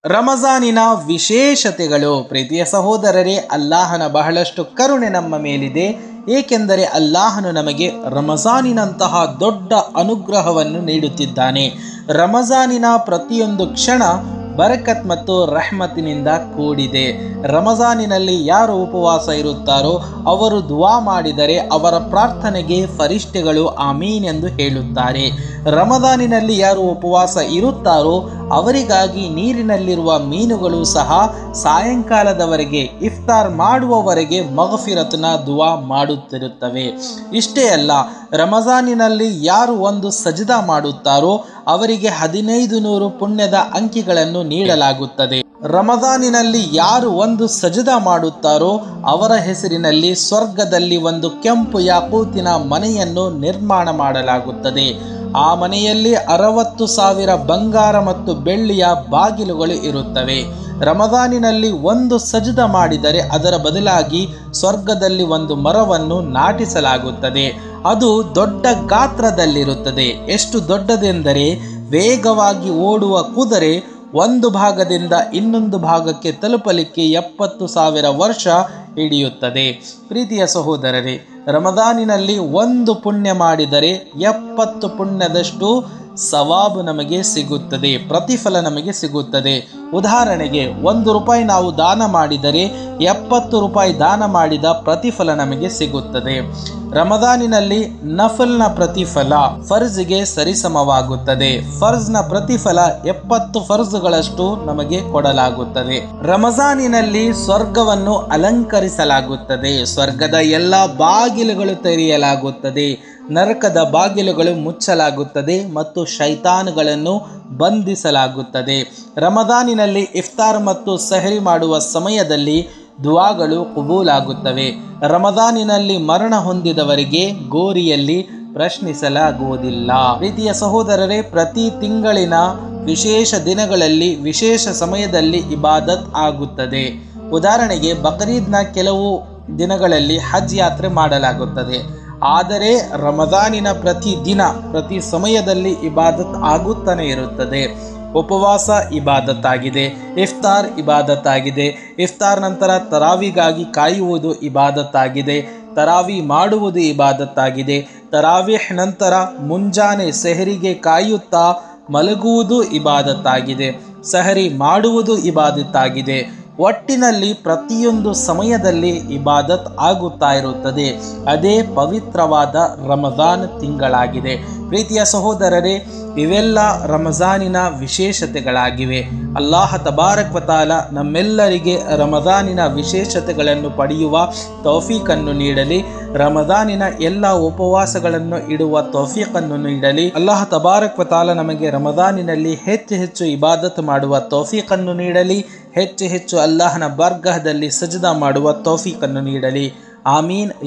ರಮಜಾನಿನ ವಿಶೇಷತೆಗಳು ಪ್ರೀತಿಯ ಸಹೋದರರೇ ಅಲ್ಲಾಹನ ಬಹಳಷ್ಟು ಕರುಣೆ ನಮ್ಮ ಮೇಲಿದೆ ಏಕೆಂದರೆ ಅಲ್ಲಾಹನು ನಮಗೆ ರಮಜಾನಿನಂತಹ ದೊಡ್ಡ ಅನುಗ್ರಹವನ್ನು ನೀಡುತ್ತಿದ್ದಾನೆ ರಮಜಾನಿನ ಪ್ರತಿಯೊಂದು ಕ್ಷಣ ಬರಕತ್ ಮತ್ತು ರಹ್ಮತಿನಿಂದ ಕೂಡಿದೆ ರಮಜಾನಿನಲ್ಲಿ ಯಾರು ಉಪವಾಸ ಇರುತ್ತಾರೋ ಅವರು ದುವಾ ಮಾಡಿದರೆ ಅವರ ಪ್ರಾರ್ಥನೆಗೆ ಫರಿಷ್ಠೆಗಳು ಆಮೀನ್ ಎಂದು ಹೇಳುತ್ತಾರೆ ರಮದಾನಿನಲ್ಲಿ ಯಾರು ಉಪವಾಸ ಇರುತ್ತಾರೋ ಅವರಿಗಾಗಿ ನೀರಿನಲ್ಲಿರುವ ಮೀನುಗಳು ಸಹ ಸಾಯಂಕಾಲದವರೆಗೆ ಇಫ್ತಾರ್ ಮಾಡುವವರೆಗೆ ಮಗಫಿರತ್ನ ದುವಾ ಮಾಡುತ್ತಿರುತ್ತವೆ ಇಷ್ಟೇ ಅಲ್ಲ ರಮಜಾನಿನಲ್ಲಿ ಯಾರು ಒಂದು ಸಜದಾ ಮಾಡುತ್ತಾರೋ ಅವರಿಗೆ ಹದಿನೈದು ನೂರು ಪುಣ್ಯದ ಅಂಕಿಗಳನ್ನು ನೀಡಲಾಗುತ್ತದೆ ರಮದಾನಿನಲ್ಲಿ ಯಾರು ಒಂದು ಸಜದ ಮಾಡುತ್ತಾರೋ ಅವರ ಹೆಸರಿನಲ್ಲಿ ಸ್ವರ್ಗದಲ್ಲಿ ಒಂದು ಕೆಂಪು ಯಾಕೂತಿನ ಮನೆಯನ್ನು ನಿರ್ಮಾಣ ಮಾಡಲಾಗುತ್ತದೆ ಆ ಮನೆಯಲ್ಲಿ ಅರವತ್ತು ಸಾವಿರ ಬಂಗಾರ ಮತ್ತು ಬೆಳ್ಳಿಯ ಬಾಗಿಲುಗಳು ಇರುತ್ತವೆ ರಮದಾನಿನಲ್ಲಿ ಒಂದು ಸಜದ ಮಾಡಿದರೆ ಅದರ ಬದಲಾಗಿ ಸ್ವರ್ಗದಲ್ಲಿ ಒಂದು ಮರವನ್ನು ನಾಟಿಸಲಾಗುತ್ತದೆ ಅದು ದೊಡ್ಡ ಗಾತ್ರದಲ್ಲಿರುತ್ತದೆ ಎಷ್ಟು ದೊಡ್ಡದೆಂದರೆ ವೇಗವಾಗಿ ಓಡುವ ಕುದುರೆ ಒಂದು ಭಾಗದಿಂದ ಇನ್ನೊಂದು ಭಾಗಕ್ಕೆ ತಲುಪಲಿಕ್ಕೆ ಎಪ್ಪತ್ತು ಸಾವಿರ ವರ್ಷ ಹಿಡಿಯುತ್ತದೆ ಪ್ರೀತಿಯ ಸಹೋದರರೇ ರಮದಾನಿನಲ್ಲಿ ಒಂದು ಪುಣ್ಯ ಮಾಡಿದರೆ ಎಪ್ಪತ್ತು ಪುಣ್ಯದಷ್ಟು ಸವಾಬು ನಮಗೆ ಸಿಗುತ್ತದೆ ಪ್ರತಿಫಲ ನಮಗೆ ಸಿಗುತ್ತದೆ ಉದಾಹರಣೆಗೆ ಒಂದು ರೂಪಾಯಿ ನಾವು ದಾನ ಮಾಡಿದರೆ ಎಪ್ಪತ್ತು ರೂಪಾಯಿ ದಾನ ಮಾಡಿದ ಪ್ರತಿಫಲ ನಮಗೆ ಸಿಗುತ್ತದೆ ರಮದಾನಿನಲ್ಲಿ ನಫಲ್ನ ಪ್ರತಿಫಲ ಫರ್ಜ್ಗೆ ಸರಿಸಮವಾಗುತ್ತದೆ ಫರ್ಜ್ನ ಪ್ರತಿಫಲ ಎಪ್ಪತ್ತು ಫರ್ಜ್ಗಳಷ್ಟು ನಮಗೆ ಕೊಡಲಾಗುತ್ತದೆ ರಮಜಾನಿನಲ್ಲಿ ಸ್ವರ್ಗವನ್ನು ಅಲಂಕರಿಸಲಾಗುತ್ತದೆ ಸ್ವರ್ಗದ ಎಲ್ಲ ಬಾಗಿಲುಗಳು ತೆರೆಯಲಾಗುತ್ತದೆ ನರಕದ ಬಾಗಿಲುಗಳು ಮುಚ್ಚಲಾಗುತ್ತದೆ ಮತ್ತು ಶೈತಾನ್ಗಳನ್ನು ಬಂಧಿಸಲಾಗುತ್ತದೆ ರಮದಾನಿನಲ್ಲಿ ಇಫ್ತಾರ್ ಮತ್ತು ಸಹರಿ ಮಾಡುವ ಸಮಯದಲ್ಲಿ ದುವಾಗಳು ಕುಬೂಲಾಗುತ್ತವೆ ರಮದಾನಿನಲ್ಲಿ ಮರಣ ಹೊಂದಿದವರಿಗೆ ಗೋರಿಯಲ್ಲಿ ಪ್ರಶ್ನಿಸಲಾಗುವುದಿಲ್ಲ ಪ್ರೀತಿಯ ಸಹೋದರರೇ ಪ್ರತಿ ತಿಂಗಳಿನ ವಿಶೇಷ ದಿನಗಳಲ್ಲಿ ವಿಶೇಷ ಸಮಯದಲ್ಲಿ ಇಬಾದತ್ ಆಗುತ್ತದೆ ಉದಾಹರಣೆಗೆ ಬಕ್ರೀದ್ನ ಕೆಲವು ದಿನಗಳಲ್ಲಿ ಹಜ್ ಯಾತ್ರೆ ಮಾಡಲಾಗುತ್ತದೆ ಆದರೆ ರಮದಾನಿನ ಪ್ರತಿ ದಿನ ಪ್ರತಿ ಸಮಯದಲ್ಲಿ ಇಬಾದತ್ ಆಗುತ್ತಾನೆ ಇರುತ್ತದೆ ಉಪವಾಸ ಇಬಾದತ್ ಆಗಿದೆ ಇಫ್ತಾರ್ ಇಬಾದತ್ ಆಗಿದೆ ಇಫ್ತಾರ್ ನಂತರ ತರಾವಿಗಾಗಿ ಕಾಯುವುದು ಇಬಾದತ್ ಆಗಿದೆ ತರಾವಿ ಮಾಡುವುದು ಇಬಾದತ್ ಆಗಿದೆ ತರಾವಿಹ್ ನಂತರ ಮುಂಜಾನೆ ಸೆಹರಿಗೆ ಕಾಯುತ್ತಾ ಮಲಗುವುದು ಇಬಾದತ್ ಆಗಿದೆ ಸಹರಿ ಮಾಡುವುದು ಇಬಾದತ್ ಆಗಿದೆ ಒಟ್ಟಿನಲ್ಲಿ ಪ್ರತಿಯೊಂದು ಸಮಯದಲ್ಲಿ ಇಬಾದತ್ ಆಗುತ್ತಾ ಇರುತ್ತದೆ ಅದೇ ಪವಿತ್ರವಾದ ರಮದಾನ್ ತಿಂಗಳಾಗಿದೆ ಪ್ರೀತಿಯ ಸಹೋದರರೇ ಇವೆಲ್ಲ ರಮಜಾನಿನ ವಿಶೇಷತೆಗಳಾಗಿವೆ ಅಲ್ಲಾಹ ತಬಾರಕ್ ವತಾಲ ನಮ್ಮೆಲ್ಲರಿಗೆ ರಮದಾನಿನ ವಿಶೇಷತೆಗಳನ್ನು ಪಡೆಯುವ ತೌಫೀಕನ್ನು ನೀಡಲಿ ರಮದಾನಿನ ಎಲ್ಲ ಉಪವಾಸಗಳನ್ನು ಇಡುವ ತೌಫೀಕನ್ನು ನೀಡಲಿ ಅಲ್ಲಾಹ ತಬಾರಕ್ ವತಾಲ ನಮಗೆ ರಮದಾನಿನಲ್ಲಿ ಹೆಚ್ಚು ಹೆಚ್ಚು ಇಬಾದತ್ ಮಾಡುವ ತೌಫೀಕನ್ನು ನೀಡಲಿ ಹೆಚ್ಚು ಹೆಚ್ಚು ಅಲ್ಲಾಹನ ಬರ್ಗಹದಲ್ಲಿ ಸಜದಾ ಮಾಡುವ ತೌಫೀಕನ್ನು ನೀಡಲಿ ಆಮೀನ್